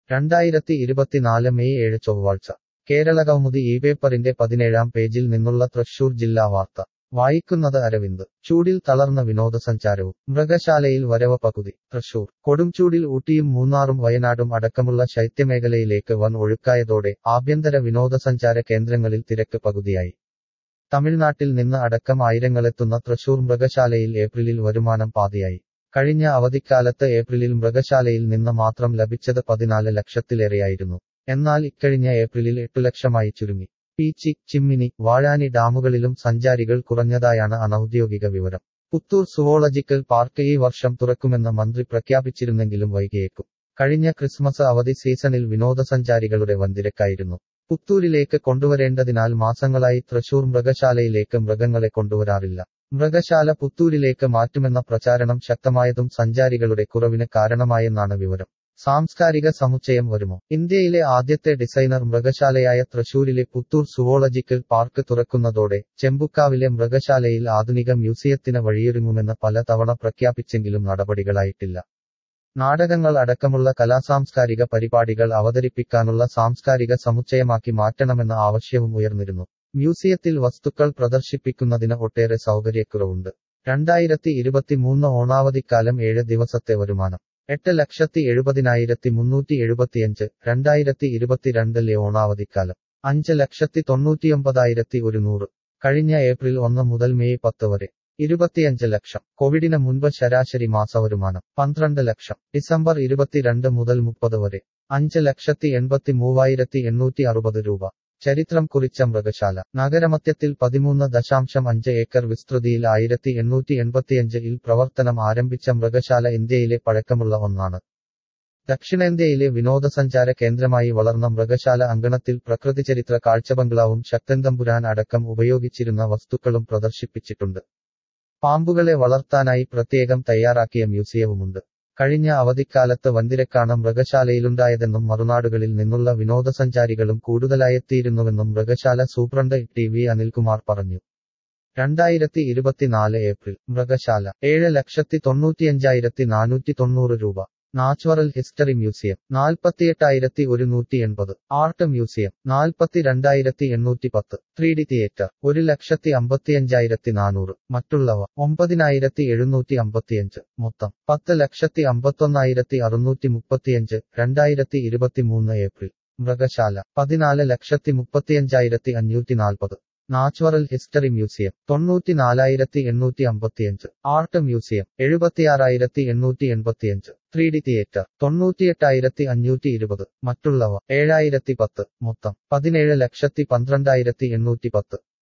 രണ്ടായിരത്തി ഇരുപത്തിനാല് മെയ് ഏഴ് ചൊവ്വാഴ്ച കേരളകൗമുദി ഈ പേപ്പറിന്റെ പതിനേഴാം പേജിൽ നിന്നുള്ള തൃശൂർ ജില്ലാ വാർത്ത വായിക്കുന്നത് അരവിന്ദ് ചൂടിൽ തളർന്ന വിനോദസഞ്ചാരവും മൃഗശാലയിൽ വരവ പകുതി തൃശൂർ കൊടുംചൂടിൽ ഊട്ടിയും മൂന്നാറും വയനാടും അടക്കമുള്ള ശൈത്യമേഖലയിലേക്ക് വൻ ഒഴുക്കായതോടെ ആഭ്യന്തര വിനോദസഞ്ചാര കേന്ദ്രങ്ങളിൽ തിരക്ക് പകുതിയായി തമിഴ്നാട്ടിൽ നിന്ന് അടക്കം ആയിരങ്ങളെത്തുന്ന തൃശൂർ മൃഗശാലയിൽ ഏപ്രിലിൽ വരുമാനം പാതിയായി കഴിഞ്ഞ അവധിക്കാലത്ത് ഏപ്രിലിൽ മൃഗശാലയിൽ നിന്ന് മാത്രം ലഭിച്ചത് പതിനാല് ലക്ഷത്തിലേറെയായിരുന്നു എന്നാൽ ഇക്കഴിഞ്ഞ ഏപ്രിലിൽ എട്ടു ലക്ഷമായി ചുരുങ്ങി പീച്ചി ചിമ്മിനി വാഴാനി ഡാമുകളിലും സഞ്ചാരികൾ കുറഞ്ഞതായാണ് അനൌദ്യോഗിക വിവരം പുത്തൂർ സുവോളജിക്കൽ പാർക്ക് ഈ വർഷം തുറക്കുമെന്ന് മന്ത്രി പ്രഖ്യാപിച്ചിരുന്നെങ്കിലും വൈകിയേക്കും കഴിഞ്ഞ ക്രിസ്മസ് അവധി സീസണിൽ വിനോദസഞ്ചാരികളുടെ വൻതിരക്കായിരുന്നു പുത്തൂരിലേക്ക് കൊണ്ടുവരേണ്ടതിനാൽ മാസങ്ങളായി തൃശൂർ മൃഗശാലയിലേക്ക് മൃഗങ്ങളെ കൊണ്ടുവരാറില്ല മൃഗശാല പുത്തൂരിലേക്ക് മാറ്റുമെന്ന പ്രചാരണം ശക്തമായതും സഞ്ചാരികളുടെ കുറവിന് കാരണമായെന്നാണ് വിവരം സാംസ്കാരിക സമുച്ചയം വരുമോ ഇന്ത്യയിലെ ആദ്യത്തെ ഡിസൈനർ മൃഗശാലയായ തൃശൂരിലെ പുത്തൂർ സുവോളജിക്കൽ പാർക്ക് തുറക്കുന്നതോടെ ചെമ്പുക്കാവിലെ മൃഗശാലയിൽ ആധുനിക മ്യൂസിയത്തിന് വഴിയൊരുങ്ങുമെന്ന് പലതവണ പ്രഖ്യാപിച്ചെങ്കിലും നടപടികളായിട്ടില്ല നാടകങ്ങൾ അടക്കമുള്ള കലാസാംസ്കാരിക പരിപാടികൾ അവതരിപ്പിക്കാനുള്ള സാംസ്കാരിക സമുച്ചയമാക്കി മാറ്റണമെന്ന ആവശ്യവും ഉയർന്നിരുന്നു മ്യൂസിയത്തിൽ വസ്തുക്കൾ പ്രദർശിപ്പിക്കുന്നതിന് ഒട്ടേറെ സൗകര്യക്കുറവുണ്ട് രണ്ടായിരത്തി ഇരുപത്തിമൂന്ന് ഓണാവധിക്കാലം ഏഴ് ദിവസത്തെ വരുമാനം എട്ട് ലക്ഷത്തി എഴുപതിനായിരത്തി മുന്നൂറ്റി എഴുപത്തിയഞ്ച് രണ്ടായിരത്തി ഇരുപത്തിരണ്ടിലെ ഓണാവധിക്കാലം അഞ്ച് ലക്ഷത്തി തൊണ്ണൂറ്റിയൊമ്പതായിരത്തി ഒരുന്നൂറ് കഴിഞ്ഞ ഏപ്രിൽ ഒന്ന് മുതൽ മെയ് പത്ത് വരെ ഇരുപത്തിയഞ്ച് ലക്ഷം കോവിഡിന് മുൻപ് ശരാശരി മാസവരുമാനം പന്ത്രണ്ട് ലക്ഷം ഡിസംബർ ഇരുപത്തിരണ്ട് മുതൽ മുപ്പത് വരെ അഞ്ച് ലക്ഷത്തി എൺപത്തി മൂവായിരത്തി എണ്ണൂറ്റി അറുപത് രൂപ ചരിത്രം കുറിച്ച മൃഗശാല നഗരമധ്യത്തിൽ പതിമൂന്ന് ദശാംശം അഞ്ച് ഏക്കർ വിസ്തൃതിയിൽ ആയിരത്തി എണ്ണൂറ്റി എൺപത്തിയഞ്ചിൽ പ്രവർത്തനം ആരംഭിച്ച മൃഗശാല ഇന്ത്യയിലെ പഴക്കമുള്ള ഒന്നാണ് ദക്ഷിണേന്ത്യയിലെ വിനോദസഞ്ചാര കേന്ദ്രമായി വളർന്ന മൃഗശാല അങ്കണത്തിൽ പ്രകൃതിചരിത്ര കാഴ്ചബംഗ്ലാവും ശക്തൻതമ്പുരാൻ അടക്കം ഉപയോഗിച്ചിരുന്ന വസ്തുക്കളും പ്രദർശിപ്പിച്ചിട്ടുണ്ട് പാമ്പുകളെ വളർത്താനായി പ്രത്യേകം തയ്യാറാക്കിയ മ്യൂസിയവുമുണ്ട് കഴിഞ്ഞ അവധിക്കാലത്ത് വൻതിരക്കാണ് മൃഗശാലയിലുണ്ടായതെന്നും മറുനാടുകളിൽ നിന്നുള്ള വിനോദസഞ്ചാരികളും കൂടുതലായെത്തിയിരുന്നുവെന്നും മൃഗശാല സൂപ്രണ്ട് ടി വി അനിൽകുമാർ പറഞ്ഞു രണ്ടായിരത്തി ഇരുപത്തിനാല് ഏപ്രിൽ മൃഗശാല ഏഴ് ലക്ഷത്തി തൊണ്ണൂറ്റിയഞ്ചായിരത്തി നാനൂറ്റി തൊണ്ണൂറ് രൂപ നാച്ചുറൽ ഹിസ്റ്ററി മ്യൂസിയം നാൽപ്പത്തിയെട്ടായിരത്തി ഒരുന്നൂറ്റി എൺപത് ആർട്ട് മ്യൂസിയം നാൽപ്പത്തിരണ്ടായിരത്തി എണ്ണൂറ്റി പത്ത് ത്രീ ഡി തിയേറ്റർ ഒരു ലക്ഷത്തി അമ്പത്തിയഞ്ചായിരത്തി നാനൂറ് മറ്റുള്ളവ ഒമ്പതിനായിരത്തി എഴുന്നൂറ്റി അമ്പത്തിയഞ്ച് മൊത്തം പത്ത് ലക്ഷത്തി അമ്പത്തൊന്നായിരത്തി അറുന്നൂറ്റി മുപ്പത്തിയഞ്ച് രണ്ടായിരത്തി ഇരുപത്തിമൂന്ന് ഏപ്രിൽ മൃഗശാല പതിനാല് ലക്ഷത്തി മുപ്പത്തിയഞ്ചായിരത്തി അഞ്ഞൂറ്റി നാൽപ്പത് നാച്ചുറൽ ഹിസ്റ്ററി മ്യൂസിയം തൊണ്ണൂറ്റിനാലായിരത്തി എണ്ണൂറ്റി അമ്പത്തിയഞ്ച് ആർട്ട് മ്യൂസിയം എഴുപത്തിയാറായിരത്തി എണ്ണൂറ്റി എൺപത്തിയഞ്ച് ത്രീ ഡി തിയേറ്റർ തൊണ്ണൂറ്റിയെട്ടായിരത്തി അഞ്ഞൂറ്റി ഇരുപത് മറ്റുള്ളവ ഏഴായിരത്തി പത്ത് മൊത്തം പതിനേഴ് ലക്ഷത്തി പന്ത്രണ്ടായിരത്തി എണ്ണൂറ്റി പത്ത്